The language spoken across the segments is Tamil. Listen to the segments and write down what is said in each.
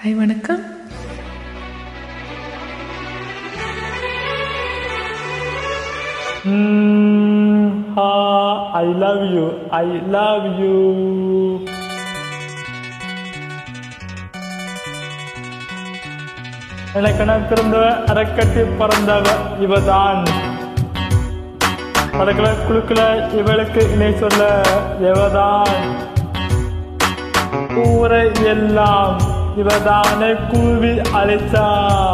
ஹாய் வணக்கம் Mm, ah, I love you. I love you. எனக்கென பிறந்தவ அரைக்கட்டி பறந்தவ இவதான் படக்குல குழுக்குல இவளுக்கு இணை சொல்ல இவதான் ஊரை எல்லாம் இவதானே கூவி அழைச்சா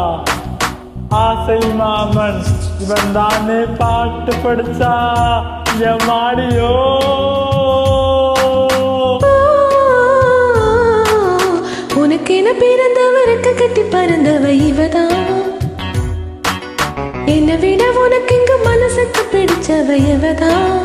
ஆசை மாமன் இவன் தானே பாட்டு படிச்சா என் மாடியோ உனக்கென பிறந்தவருக்கு கட்டி பறந்தவ இவதான் என்னை விட உனக்கு இங்கு மனசுக்கு பிடிச்சவ இவதான்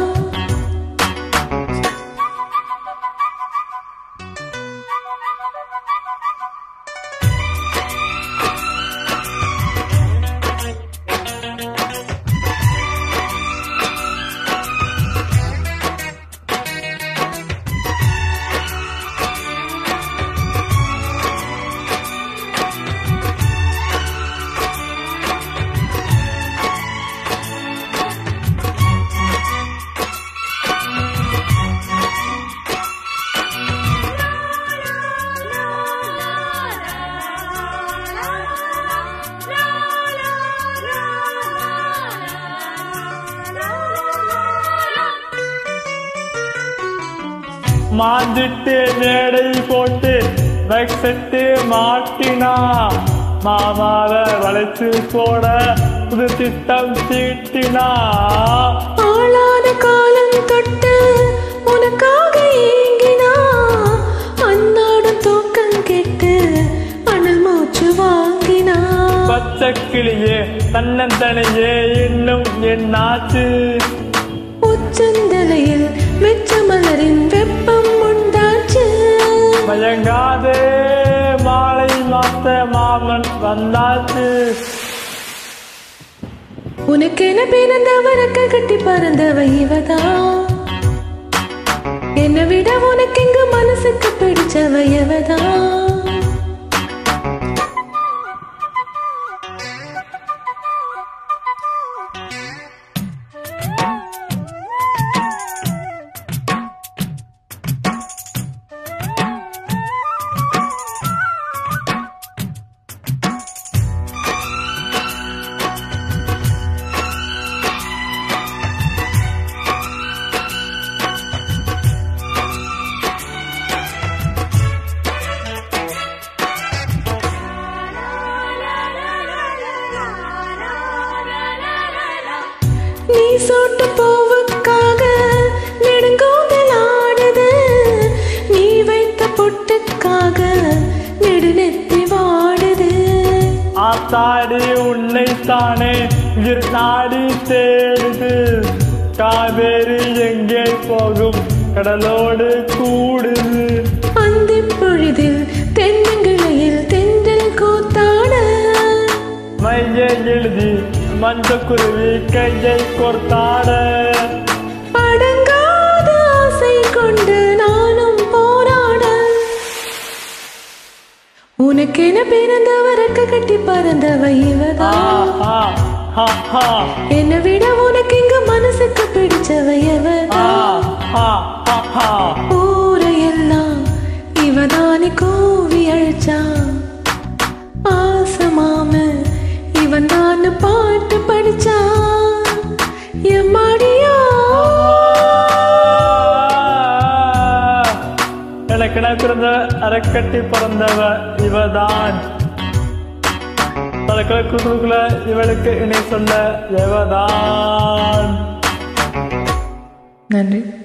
மாந்திட்டு மேடை போட்டு வெக்ஸட்டு மாட்டினா மாமாவ வளைச்சு போட புது திட்டம் தீட்டினா ஆளான காலம் தொட்டு உனக்காக ஏங்கினா அன்னாடும் தூக்கம் கெட்டு அனல் மூச்சு வாங்கினா பச்சை கிளியே தன்னந்தனையே இன்னும் என்னாச்சு உச்சந்தலையில் மெச்ச மலரின் வெப்பம் உண்டாச்சு மயங்காதே மாலை மாத்த மாமன் வந்தாச்சு உனக்கென பிறந்தவருக்கு கட்டி பறந்தவ இவதான் என்னை விட உனக்கு இங்கு மனசுக்கு பிடிச்சவ இவதான் நீ சோட்டு பூவுக்காக நெடுங்கோங்கல் ஆடுது நீ வைத்த பொட்டுக்காக நெடுநெத்தி வாடுது ஆத்தாடி உன்னை தானே உயிர் நாடி தேடுது காவேரி எங்கே போகும் கடலோடு கூடுது அந்தி பொழுதில் தென்னங்கிளையில் தென்றல் கூத்தாட மையை எழுதி மஞ்ச குருவி கையை கொர்த்தாட அடங்காத ஆசை கொண்டு நானும் போராட உனக்கென பிறந்தவருக்கு கட்டி பறந்தவ இவதான் ஆஹா ஹா ஹா என்னை விட உனக்கு இங்கு மனசுக்கு பிடிச்சவ எவதான் ஆஹா ஹா ஹா ஊரையெல்லாம் இவதானே கூவி அழைச்சா ஆசமாம இவன் தான் பாட்டு படிச்சா எம்மாடியோ எனக்கென பிறந்த அரைக்கட்டி பிறந்தவ இவதான் தலைக்குள்ள குழுக்குள்ள இவளுக்கு இணை சொல்ல இவதான் நன்றி